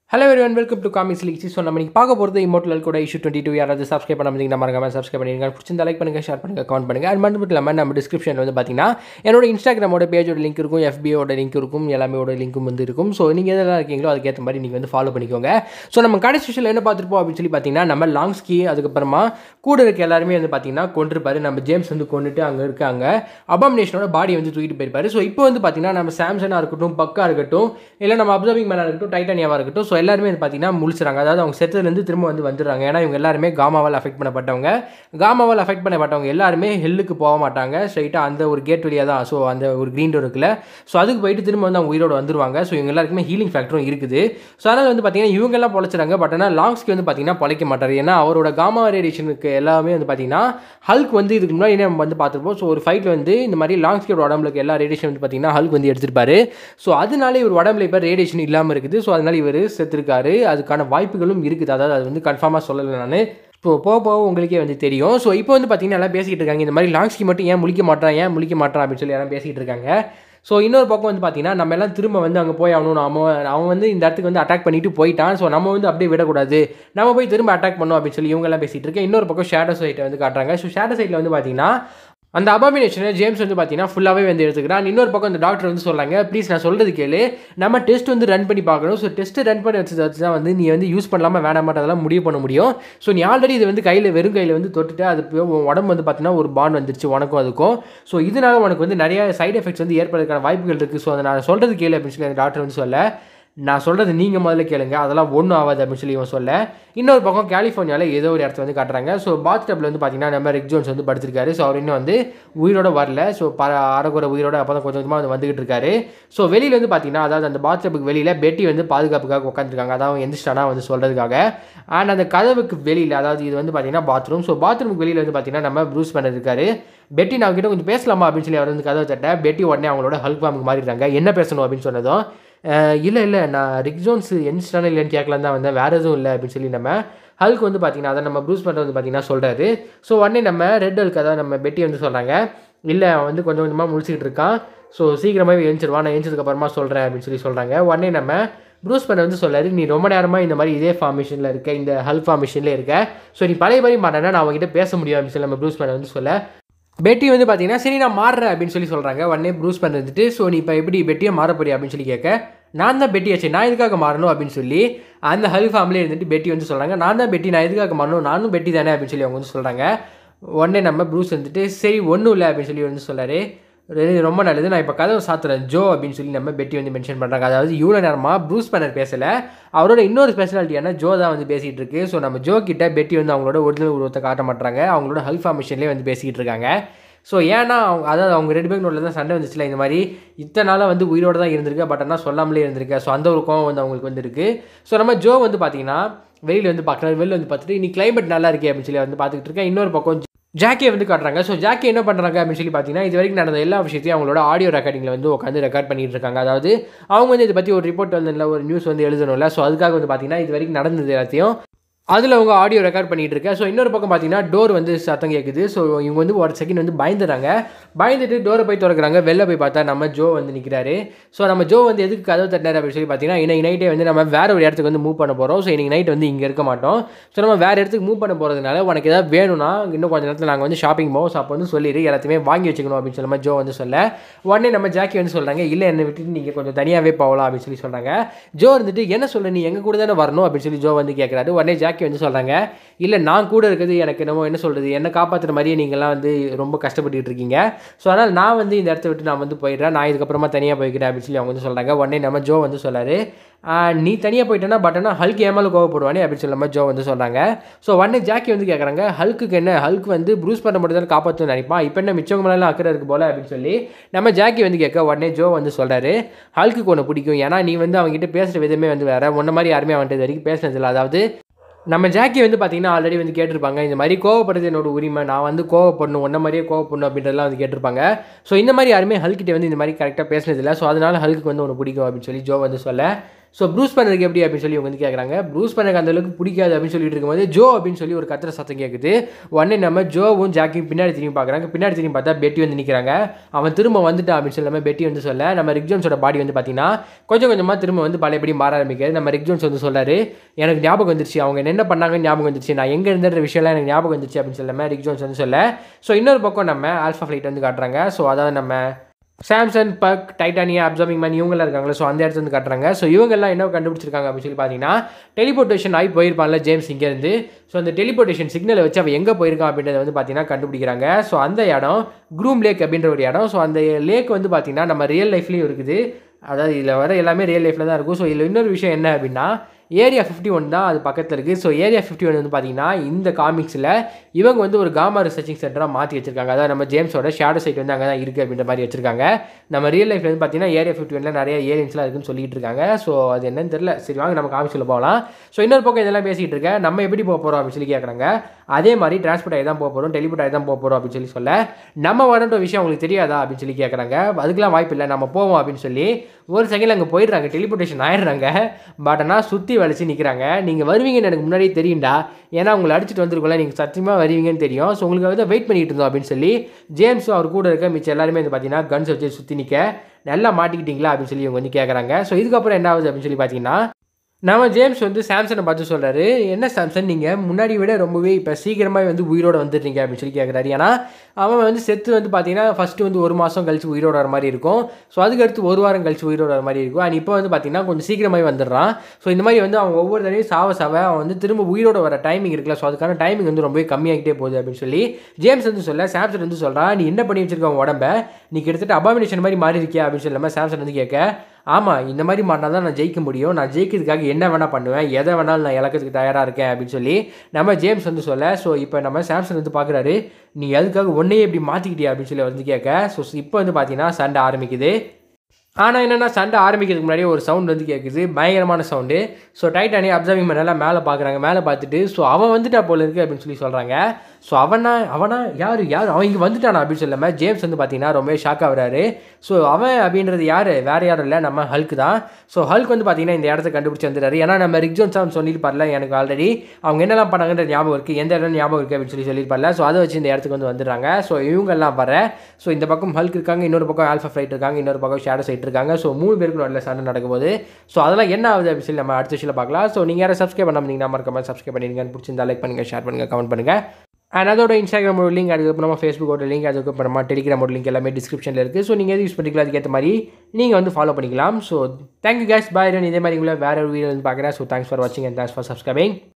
hello everyone welcome to comics leaks so நம்ம இன்னைக்கு பார்க்க போகிறது இமோட்டல் கூட இஷ்யூ டுவெண்ட்டி டூ யாராவது சப்ஸ்கிரைப் பண்ண முடியுங்க மறக்காம சப்ஸ்கிரைப் பண்ணிருங்க பிடிச்சிருந்தா லைக் பண்ணுங்கள் ஷேர் பண்ணுங்கள் கமெண்ட் பண்ணுங்கள் அது மட்டும் இல்லாமல் நம்ம டிஸ்கிரிப்ஷனில் வந்து பார்த்தீங்கன்னா என்னோட இன்ஸ்டாகிராமோட பேஜோட லிங்க் இருக்கும் FB-யோட லிங்க் இருக்கும் எல்லாமேயோட லிங்க்கும் வந்து இருக்கும் ஸோ நீங்கள் எதெல்லாம் இருக்கீங்களோ அதுக்கேற்ற மாதிரி நீங்கள் வந்து ஃபாலோ பண்ணிக்கோங்க ஸோ நம்ம கடைசி விஷயம் என்ன பார்த்துருப்போம் அப்படின்னு சொல்லி பார்த்தீங்கன்னா நம்ம லாங்ஸ்கி அதுக்கப்புறமா கூட இருக்க எல்லாருமே வந்து பார்த்தீங்கன்னா கொண்டிருப்பாரு நம்ம ஜேம்ஸ் வந்து கொண்டுட்டு அங்கே இருக்காங்க அபாமினேஷனோட பாடி வந்து தூக்கிட்டு போயிருப்பாரு ஸோ இப்போ வந்து பார்த்தீங்கன்னா நம்ம சாம்சனாக இருக்கட்டும் பக்கா இருக்கட்டும் இல்லை நம்ம அப்சர்விங் மேனாக இருக்கட்டும் டைட்டானியாவாக இருக்கட்டும் ஸோ எல்லாருமே வந்து பார்த்தீங்கன்னா முழிச்சுறாங்க அதாவது அவங்க செத்துலேருந்து திரும்ப வந்து வந்துடுறாங்க ஏன்னா இவங்க எல்லாருமே காமாவால் அஃபெக்ட் பண்ணப்பட்டவங்க காமாவால் அஃபெக்ட் பண்ணப்பட்டவங்க எல்லாருமே ஹெல்லுக்கு போக மாட்டாங்க ஸ்ட்ரைட்டாக அந்த ஒரு கேட் வழியாக தான் ஸோ அந்த ஒரு க்ரீன் டோர் இருக்குல்ல ஸோ அதுக்கு போயிட்டு திரும்ப வந்து அவங்க உயிரோட வந்துருவாங்க ஸோ இவங்க எல்லாருக்குமே ஹீலிங் ஃபேக்டரும் இருக்குது ஸோ அதனால் வந்து பார்த்தீங்கன்னா இவங்கெல்லாம் பொழைச்சிறாங்க பட் ஆனால் லாங்ஸ்க்கு வந்து பார்த்தீங்கன்னா பொழைக்க மாட்டார் ஏன்னா அவரோட காமா ரேடியேஷனுக்கு எல்லாமே வந்து பார்த்தீங்கன்னா ஹல்க் வந்து இதுக்கு முன்னாடி நம்ம வந்து பார்த்துருப்போம் ஸோ ஒரு ஃபைட்டில் வந்து இந்த மாதிரி லாங்ஸ்கியோட உடம்புல இருக்க எல்லா ரேடியேஷன் வந்து பார்த்தீங்கன்னா ஹல்க் வந்து எடுத்திருப்பாரு ஸோ அதனால இவர் உடம்புல இப்போ ரேடியேஷன் இல்லாமல் இருக்குது ஸோ அதனால இவர் செத்துருக்காரு அதுக்கான வாய்ப்புகளும் இருக்குது அதாவது அது வந்து கன்ஃபார்மாக சொல்லலை நான் இப்போ போக போக உங்களுக்கே வந்து தெரியும் ஸோ இப்போ வந்து பார்த்தீங்கன்னா எல்லாம் பேசிக்கிட்டு இருக்காங்க இந்த மாதிரி லாங்ஸ்கி மட்டும் ஏன் முழிக்க மாட்டான் ஏன் முழிக்க மாட்டான் அப்படின்னு சொல்லி எல்லாம் பேசிக்கிட்டு இருக்காங்க ஸோ இன்னொரு பக்கம் வந்து பார்த்தீங்கன்னா நம்ம எல்லாம் திரும்ப வந்து அங்கே போய் ஆகணும் அவன் அவன் வந்து இந்த இடத்துக்கு வந்து அட்டாக் பண்ணிட்டு போயிட்டான் ஸோ நம்ம வந்து அப்படியே விடக்கூடாது நம்ம போய் திரும்ப அட்டாக் பண்ணோம் அப்படின்னு சொல்லி இவங்கெல்லாம் பேசிகிட்டு இருக்கேன் இன்னொரு பக்கம் ஷேடோ சைட்டை வந்து காட்டுறாங்க ஸோ ஷேடோ சைட்டில் வந்து பார்த்தீங்கன்னா அந்த அபாமினேஷனை ஜேம்ஸ் வந்து பார்த்தீங்கன்னா ஃபுல்லாகவே வந்து எடுத்துக்கிறான் இன்னொரு பக்கம் அந்த டாக்டர் வந்து சொல்கிறாங்க ப்ளீஸ் நான் சொல்கிறது கேளு நம்ம டெஸ்ட் வந்து ரன் பண்ணி பார்க்கணும் ஸோ டெஸ்ட்டு ரன் பண்ணி வச்சு வச்சு தான் வந்து நீ வந்து யூஸ் பண்ணலாமா வேணாமாட்ட அதெல்லாம் முடிவு பண்ண முடியும் ஸோ நீ ஆல்ரெடி இது வந்து கையில் வெறும் கையில் வந்து தொட்டுட்டு அது போய் உன் உடம்பு வந்து பார்த்தீங்கன்னா ஒரு பாண்ட் வந்துருச்சு உனக்கும் அதுக்கும் ஸோ இதனால உனக்கு வந்து நிறைய சைடு எஃபெக்ட்ஸ் வந்து ஏற்படுறதுக்கான வாய்ப்புகள் இருக்குது ஸோ அதை நான் சொல்கிறது கேளு அப்படின்னு சொல்லி அந்த டாக்டர் வந்து சொல்ல நான் சொல்கிறது நீங்கள் முதல்ல கேளுங்க அதெல்லாம் ஒன்றும் ஆகாது அப்படின்னு சொல்லி இவன் சொல்ல இன்னொரு பக்கம் கலிஃபோர்னியாவில் ஏதோ ஒரு இடத்துல வந்து காட்டுறாங்க ஸோ பாத் டப்பில் வந்து பார்த்தீங்கன்னா நம்ம ரிக் ஜோன்ஸ் வந்து படுத்திருக்காரு ஸோ அவர் இன்னும் வந்து உயிரோட வரல ஸோ ப அறகுற உயிரோட அப்போ தான் கொஞ்சம் கொஞ்சமாக வந்து வந்துகிட்டு இருக்காரு ஸோ வெளியில் வந்து பார்த்தீங்கன்னா அதாவது அந்த பாத் டப்புக்கு வெளியில் பெட்டி வந்து பாதுகாப்புக்காக உட்காந்துருக்காங்க அதாவது எந்திரிச்சிட்டானா வந்து சொல்கிறதுக்காக அண்ட் அந்த கதவுக்கு வெளியில் அதாவது இது வந்து பார்த்தீங்கன்னா பாத்ரூம் ஸோ பாத்ரூமுக்கு வெளியில் வந்து பார்த்தீங்கன்னா நம்ம ப்ரூஸ் பண்ண இருக்காரு பெட்டி நான் கிட்ட கொஞ்சம் பேசலாமா அப்படின்னு சொல்லி அவர் வந்து கதவை தட்ட பெட்டி உடனே அவங்களோட ஹல்க் ஃபார்முக்கு மாறிடுறாங்க என்ன பேசணும் அப்படின்னு சொன்னதும் இல்லை இல்லை நான் ரிக் ஜோன்ஸ் என்ஸ்டான இல்லைன்னு கேட்கலாம் தான் வந்தேன் வேறு எதுவும் இல்லை அப்படின்னு சொல்லி நம்ம ஹல்க் வந்து பார்த்தீங்கன்னா அதை நம்ம ப்ரூஸ் பண்ணுறது வந்து பார்த்தீங்கன்னா சொல்கிறாரு ஸோ உடனே நம்ம ரெட் ஹல்க் அதாவது நம்ம பெட்டி வந்து சொல்கிறாங்க இல்லை அவன் வந்து கொஞ்சம் கொஞ்சமாக முடிச்சுக்கிட்டு இருக்கான் ஸோ சீக்கிரமாகவே எழுந்திருவான் நான் எழுந்ததுக்கப்புறமா சொல்கிறேன் அப்படின்னு சொல்லி சொல்கிறாங்க உடனே நம்ம ப்ரூஸ் பண்ண வந்து சொல்லாரு நீ ரொம்ப நேரமாக இந்த மாதிரி இதே ஃபார்மேஷனில் இருக்க இந்த ஹல் ஃபார்மேஷனில் இருக்க ஸோ நீ பழைய மாதிரி மாட்டேன்னா நான் அவங்ககிட்ட பேச முடியும் அப்படின்னு சொல்லி நம்ம ப்ரூஸ் பண்ண வந்து சொல்ல பெட்டி வந்து பார்த்தீங்கன்னா சரி நான் மாறுறேன் அப்படின்னு சொல்லி சொல்கிறாங்க உடனே ப்ரூஸ் பண்ணிட்டு ஸோ நீ இப்போ எப்படி பெட்டியை மாற போறியா அப்படின்னு சொல்லி கேட்க நான் தான் பெட்டி ஆச்சு நான் எதுக்காக மாறணும் அப்படின்னு சொல்லி அந்த ஹல் ஃபார்ம்லேயே இருந்துட்டு பெட்டி வந்து சொல்கிறாங்க நான் தான் பெட்டி நான் எதுக்காக மாறணும் நானும் பெட்டி தானே அப்படின்னு சொல்லி அவங்க வந்து சொல்கிறாங்க உடனே நம்ம ப்ரூஸ் வந்துட்டு சரி ஒன்றும் இல்லை அப்படின்னு சொல்லி வந்து சொல்லாரு ரொம்ப நல்லது நான் இப்போ கதவை சாத்துறேன் ஜோ அப்படின்னு சொல்லி நம்ம பெட்டி வந்து மென்ஷன் பண்ணுறாங்க அதாவது இவ்வளோ நேரமாக ப்ரூஸ் பண்ணர் பேசலை அவரோட இன்னொரு ஸ்பெஷாலிட்டியான ஜோ தான் வந்து பேசிகிட்டு இருக்கு ஸோ நம்ம ஜோ கிட்ட பெட்டி வந்து அவங்களோட ஒரிஜினல் உருவத்தை காட்ட மாட்டாங்க அவங்களோட ஹல் ஃபார்மேஷன்லேயே வந்து பேசிக்கிட்டு இருக்காங்க ஸோ ஏன்னா அவங்க அதாவது அவங்க ரெண்டு பேருக்கு நோட்டில் தான் சண்டை வந்துச்சுல இந்த மாதிரி இத்தனை நாளாக வந்து உயிரோடு தான் இருந்திருக்கு பட் ஆனால் சொல்லாமலே இருந்திருக்கு ஸோ அந்த ஒரு கோவம் வந்து அவங்களுக்கு வந்து இருக்குது ஸோ நம்ம ஜோ வந்து பார்த்தீங்கன்னா வெளியில் வந்து பார்க்குறாரு வெளியில் வந்து பார்த்துட்டு நீ கிளைமேட் நல்லா இருக்கே அப்படின்னு சொல்லி வந்து பார்த்துக்கிட்டு இருக்கேன் இன்னொரு பக்கம் ஜாக்கியை வந்து காட்டுறாங்க ஸோ ஜாக்கி என்ன பண்ணுறாங்க அப்படின்னு சொல்லி பார்த்தீங்கன்னா இது வரைக்கும் நடந்த எல்லா விஷயத்தையும் அவங்களோட ஆடியோ ரெக்கார்டிங்கில் வந்து உட்காந்து ரெக்கார்ட் பண்ணிட்டு இருக்காங்க அதாவது அவங்க வந்து இதை பற்றி ஒரு ரிப்போர்ட் வந்து ஒரு நியூஸ் வந்து எழுதணும்ல ஸோ அதுக்காக வந்து பார்த்தீங்கன்னா இது வரைக்கும் நடந்தது எல்லாத்தையும் அதில் அவங்க ஆடியோ ரெக்கார்ட் பண்ணிகிட்டு இருக்கேன் ஸோ இன்னொரு பக்கம் பார்த்தீங்கன்னா டோர் வந்து சத்தம் கேட்குது ஸோ இவங்க வந்து ஒரு செகண்ட் வந்து பயந்துறாங்க பயந்துட்டு டோரை போய் திறக்கிறாங்க வெளில போய் பார்த்தா நம்ம ஜோ வந்து நிற்கிறாரு ஸோ நம்ம ஜோ வந்து எதுக்கு கதவு தட்டினார் அப்படின்னு சொல்லி பார்த்தீங்கன்னா இன்னைக்கு நைட்டே வந்து நம்ம வேறு ஒரு இடத்துக்கு வந்து மூவ் பண்ண போகிறோம் ஸோ இன்னைக்கு நைட் வந்து இங்கே இருக்க மாட்டோம் ஸோ நம்ம வேறு இடத்துக்கு மூவ் பண்ண போகிறதுனால உனக்கு ஏதாவது வேணும்னா இன்னும் கொஞ்சம் நேரத்தில் நாங்கள் வந்து ஷாப்பிங் போவோம் ஸோ அப்போ வந்து சொல்லிடு எல்லாத்தையுமே வாங்கி வச்சுக்கணும் அப்படின்னு சொல்லி ஜோ வந்து சொல்ல உடனே நம்ம ஜாக்கி வந்து சொல்கிறாங்க இல்லை என்னை விட்டுட்டு நீங்கள் கொஞ்சம் தனியாகவே போகலாம் அப்படின்னு சொல்லி சொல்கிறாங்க ஜோ இருந்துட்டு என்ன சொல்ல நீ எங்கள் கூட தானே வரணும் அப்படின்னு சொல்லி ஜோ வந்து கேட்குறாரு உடனே ஜாக்கி வந்து சொல்கிறாங்க இல்லை நான் கூட இருக்கிறது எனக்கு என்னமோ என்ன சொல்கிறது என்னை காப்பாற்றுற மாதிரியே நீங்கள்லாம் வந்து ரொம்ப கஷ்டப்பட்டுட்டு இருக்கீங்க ஸோ அதனால் நான் வந்து இந்த இடத்த விட்டு நான் வந்து போயிடுறேன் நான் இதுக்கப்புறமா தனியாக போய்க்கிறேன் அப்படின்னு சொல்லி அவங்க வந்து சொல்கிறாங்க உடனே நம்ம ஜோ வந்து சொல்லாரு நீ தனியாக போயிட்டேன்னா பட் ஆனால் ஹல்க் ஏமாலும் கோவப்படுவானே அப்படின்னு சொல்லாம ஜோ வந்து சொல்கிறாங்க ஸோ உடனே ஜாக்கி வந்து கேட்குறாங்க ஹல்க்கு என்ன ஹல்க் வந்து ப்ரூஸ் பண்ண மட்டும் தான் காப்பாற்றணும்னு நினைப்பான் இப்போ என்ன மிச்சவங்க மேலாம் அக்கறை இருக்கு போல அப்படின்னு சொல்லி நம்ம ஜாக்கி வந்து கேட்க உடனே ஜோ வந்து சொல்கிறாரு ஹல்க்கு ஒன்று பிடிக்கும் ஏன்னா நீ வந்து அவங்ககிட்ட பேசுகிற விதமே வந்து வேறு உன்ன மாதிரி யாருமே அவன்கிட்ட இது வரைக்கும் பேசினதில்லை அதாவது நம்ம ஜாக்கி வந்து பார்த்தீங்கன்னா ஆல்ரெடி வந்து கேட்டிருப்பாங்க இந்த மாதிரி கோவப்படுறது என்னோட உரிமை நான் வந்து கோவப்படணும் ஒன்றை மாதிரியே கோவப்படணும் அப்படின்றதெல்லாம் வந்து கேட்டிருப்பாங்க ஸோ இந்த மாதிரி யாருமே ஹல்கிட்ட வந்து இந்த மாதிரி கரெக்டாக பேசினதில்லை ஸோ அதனால் ஹல்க்கு வந்து ஒன்று பிடிக்கும் அப்படின்னு சொல்லி ஜோ வந்து சொல்ல ஸோ ப்ரூஸ் பண்ணருக்கு எப்படி அப்படின்னு சொல்லி இவங்க வந்து கேட்குறாங்க ப்ரூஸ் பண்ணருக்கு அந்த அளவுக்கு பிடிக்காது அப்படின்னு சொல்லிட்டு இருக்கும்போது ஜோ அப்படின்னு சொல்லி ஒரு கத்திர சத்தம் கேட்குது உடனே நம்ம ஜோவும் ஜாக்கியும் பின்னாடி திரும்பி பார்க்குறாங்க பின்னாடி திரும்பி பார்த்தா பெட்டி வந்து நிற்கிறாங்க அவன் திரும்ப வந்துட்டான் அப்படின்னு சொல்லி நம்ம பெட்டி வந்து சொல்ல நம்ம ரிக் ஜோன்ஸோட பாடி வந்து பார்த்தீங்கன்னா கொஞ்சம் கொஞ்சமாக திரும்ப வந்து பழையபடி மாற ஆரம்பிக்கிறது நம்ம ரிக் ஜோன்ஸ் வந்து சொல்றாரு எனக்கு ஞாபகம் வந்துருச்சு அவங்க என்ன பண்ணாங்கன்னு ஞாபகம் வந்துருச்சு நான் எங்கே இருந்த விஷயம்லாம் எனக்கு ஞாபகம் வந்துச்சு அப்படின்னு சொல்லாம ரிக் ஜோன்ஸ் வந்து சொல்ல ஸோ இன்னொரு பக்கம் நம்ம ஆல்ஃபா ஃப்ளைட் வந்து காட்டுறாங்க ஸோ அதாவது நம்ம Samsung bug Titania absorbing man இவங்கெல்லாம் இருக்காங்களா ஸோ அந்த இடத்துல வந்து காட்டுறாங்க ஸோ இவங்கெல்லாம் என்ன கண்டுபிடிச்சிருக்காங்க அப்படின்னு சொல்லி பார்த்தீங்கன்னா டெலிபோர்டேஷன் ஆகி போயிருப்பான்ல ஜேம்ஸ் இங்கேருந்து ஸோ அந்த டெலிபோர்டேஷன் சிக்னலை வச்சு அவன் எங்கே போயிருக்கான் அப்படின்றத வந்து பார்த்தீங்கன்னா கண்டுபிடிக்கிறாங்க ஸோ அந்த இடம் க்ரூம் லேக் அப்படின்ற ஒரு இடம் ஸோ அந்த லேக் வந்து பார்த்தீங்கன்னா நம்ம ரியல் லைஃப்லேயும் இருக்குது அதாவது இதில் வர எல்லாமே ரியல் லைஃப்பில் தான் இருக்கும் ஸோ இதில் இன்னொரு விஷயம் என்ன அப்படின்னா ஏரியா ஃபிஃப்டி ஒன் தான் அது பக்கத்தில் இருக்குது ஸோ ஏரியா ஃபிஃப்டி ஒன் வந்து பார்த்தீங்கன்னா இந்த காமிக்ஸில் இவங்க வந்து ஒரு காமா ரிசர்ச்சிங் சென்டராக மாற்றி வச்சிருக்காங்க அதாவது நம்ம ஜேம்ஸோட ஷேடோ சைட் வந்து அங்கே தான் இருக்குது அப்படின்ற மாதிரி வச்சிருக்காங்க நம்ம ரியல் லைஃப்ல வந்து பார்த்தீங்கன்னா ஏரியா ஃபிஃப்டி ஒன்ல நிறைய ஏரியன்ஸ்லாம் இருக்குன்னு சொல்லிட்டு இருக்காங்க ஸோ அது என்னன்னு தெரியல சரி வாங்க நம்ம காமிக்ஸில் போகலாம் ஸோ இன்னொரு பக்கம் இதெல்லாம் பேசிகிட்டு இருக்கேன் நம்ம எப்படி போக போகிறோம் அப்படின்னு சொல்லி கேட்குறாங்க அதே மாதிரி டிரான்ஸ்போர்ட் ஆகி தான் போக போகிறோம் டெலிபோர்ட் ஆகி தான் போக போகிறோம் அப்படின்னு சொல்லி சொல்ல நம்ம வரன்ற விஷயம் உங்களுக்கு தெரியாதா அப்படின்னு சொல்லி கேட்குறாங்க அதுக்கெல்லாம் வாய்ப்பு இல்லை நம்ம போவோம் அப்படின்னு சொல்லி ஒரு செகண்ட் அங்கே போயிடுறாங்க டெலிபோர்டேஷன் ஆயிடுறாங்க பட் ஆனால் சுற்றி வளைச்சு நிற்கிறாங்க நீங்கள் வருவீங்கன்னு எனக்கு முன்னாடியே தெரியும்டா ஏன்னா உங்களை அடிச்சுட்டு வந்திருக்கோம்ல நீங்கள் சத்தியமாக வருவீங்கன்னு தெரியும் ஸோ உங்களுக்கு வந்து வெயிட் பண்ணிட்டு இருந்தோம் அப்படின்னு சொல்லி ஜேம்ஸும் அவர் கூட இருக்க மிச்சம் எல்லாருமே வந்து பார்த்தீங்கன்னா கன்ஸ் வச்சு சுற்றி நிற்க நல்லா மாட்டிக்கிட்டீங்களா அப்படின்னு சொல்லி இவங்க வந்து கேட்குறாங்க ஸோ இதுக்கப்புறம் என்ன ஆகுது அப்படின்னு சொல்லி பார்த்தீங்கன்னா நம்ம ஜேம்ஸ் வந்து சாம்சனை பார்த்து சொல்கிறாரு என்ன சாம்சன் நீங்கள் முன்னாடி விட ரொம்பவே இப்போ சீக்கிரமாக வந்து உயிரோட வந்துடுறீங்க அப்படின்னு சொல்லி கேட்குறாரு ஏன்னா அவன் வந்து செத்து வந்து பார்த்தீங்கன்னா ஃபஸ்ட்டு வந்து ஒரு மாதம் கழிச்சு உயிரோட வர மாதிரி இருக்கும் ஸோ அதுக்கு அடுத்து ஒரு வாரம் கழிச்சு உயிரோட வர மாதிரி இருக்கும் அண்ட் இப்போ வந்து பார்த்தீங்கன்னா கொஞ்சம் சீக்கிரமாகவே வந்துடுறான் ஸோ இந்த மாதிரி வந்து அவன் ஒவ்வொரு தடவையும் சாவ சாவ அவன் வந்து திரும்ப உயிரோட வர டைமிங் இருக்குல்ல ஸோ அதுக்கான டைமிங் வந்து ரொம்பவே கம்மியாகிட்டே போகுது அப்படின்னு சொல்லி ஜேம்ஸ் வந்து சொல்ல சாம்சன் வந்து சொல்கிறான் நீ என்ன பண்ணி வச்சிருக்க உன் உடம்ப நீ கிட்டத்தட்ட அபாமினேஷன் மாதிரி மாறி இருக்கியா அப்படின்னு சொல்லாமல் சாம்சன் வந்து கேட்க ஆமாம் இந்த மாதிரி மாட்டினா தான் நான் ஜெயிக்க முடியும் நான் ஜெயிக்கிறதுக்காக என்ன வேணால் பண்ணுவேன் எதை வேணாலும் நான் இழக்கிறதுக்கு தயாராக இருக்கேன் அப்படின்னு சொல்லி நம்ம ஜேம்ஸ் வந்து சொல்ல ஸோ இப்போ நம்ம சாம்சங் வந்து பார்க்குறாரு நீ அதுக்காக ஒன்றையே இப்படி மாற்றிக்கிட்டியா அப்படின்னு சொல்லி வந்து கேட்க ஸோ இப்போ வந்து பார்த்தீங்கன்னா சண்டை ஆரம்பிக்குது ஆனால் என்னென்னா சண்டை ஆரம்பிக்கிறதுக்கு முன்னாடி ஒரு சவுண்ட் வந்து கேட்குது பயங்கரமான சவுண்டு ஸோ டைட்டானி அப்சர்விங் பண்ணலாம் மேலே பார்க்குறாங்க மேலே பார்த்துட்டு ஸோ அவன் வந்துட்டா போல இருக்கு அப்படின்னு சொல்லி சொல்கிறாங்க ஸோ அவனா அவனா யார் யார் அவன் இங்கே வந்துட்டானா அப்படின்னு சொல்லாமல் ஜேம்ஸ் வந்து பார்த்தீங்கன்னா ரொம்பவே ஷாக் ஆகுறாரு ஸோ அவன் அப்படின்றது யார் வேறு யாரும் இல்லை நம்ம ஹல்க் தான் ஸோ ஹல்க் வந்து பார்த்தீங்கன்னா இந்த இடத்த கண்டுபிடிச்சி வந்துடுறாரு ஏன்னா நம்ம ரிக் ஜோன்ஸ் அவன் சொல்லியிருப்பார்ல எனக்கு ஆல்ரெடி அவங்க என்னெல்லாம் பண்ணாங்கன்ற ஞாபகம் இருக்குது எந்த இடம் ஞாபகம் இருக்குது அப்படின்னு சொல்லி சொல்லியிருப்பார்ல ஸோ அதை வச்சு இந்த இடத்துக்கு வந்து வந்துடுறாங்க ஸோ இவங்கெல்லாம் வர ஸோ இந்த பக்கம் ஹல்க் இருக்காங்க இன்னொரு பக்கம் ஆல்ஃபா ஃப்ளைட் இருக்காங்க இன்னொரு பக்கம் ஷேடோ சைட் இருக்காங்க ஸோ மூணு பேருக்கு நல்ல சண்டை நடக்கும்போது ஸோ அதெல்லாம் என்ன ஆகுது அப்படின்னு சொல்லி நம்ம அடுத்த விஷயம் பார்க்கலாம் ஸோ நீங்கள் யாரும் சப்ஸ்கிரைப் பண்ணாமல் நீங்கள் மறக்காம சப்ஸ்கிரைப் பண்ணிருங்க பிடிச்சிருந்தா லைக் பண்ணுங்கள் ஷேர் பண்ணுங்கள் கமெண்ட் பண்ணுங்கள் அண்ட் அதோட இன்ஸ்டாகிராமோட லிங்க் அதுக்கப்புறமா ஃபேஸ்புக்கோட லிங்க் அதுக்கப்புறமா டெலிகிராமோட லிங்க் எல்லாமே டிஸ்கிரிப்ஷனில் இருக்குது ஸோ நீங்கள் எது யூஸ் பண்ணிக்கலாம் அதுக்கேற்ற மாதிரி நீங்கள் வந்து ஃபாலோ பண்ணிக்கலாம் ஸோ தேங்க்யூ கேஸ் பாய் இதே மாதிரி உங்களை வேறு ஒரு வீடியோ வந்து பார்க்குறேன் ஸோ தேங்க்ஸ் ஃபார் வாட்சிங் அண்ட் தேங்க்ஸ் ஃபார் சப்ஸ்கிரைபிங்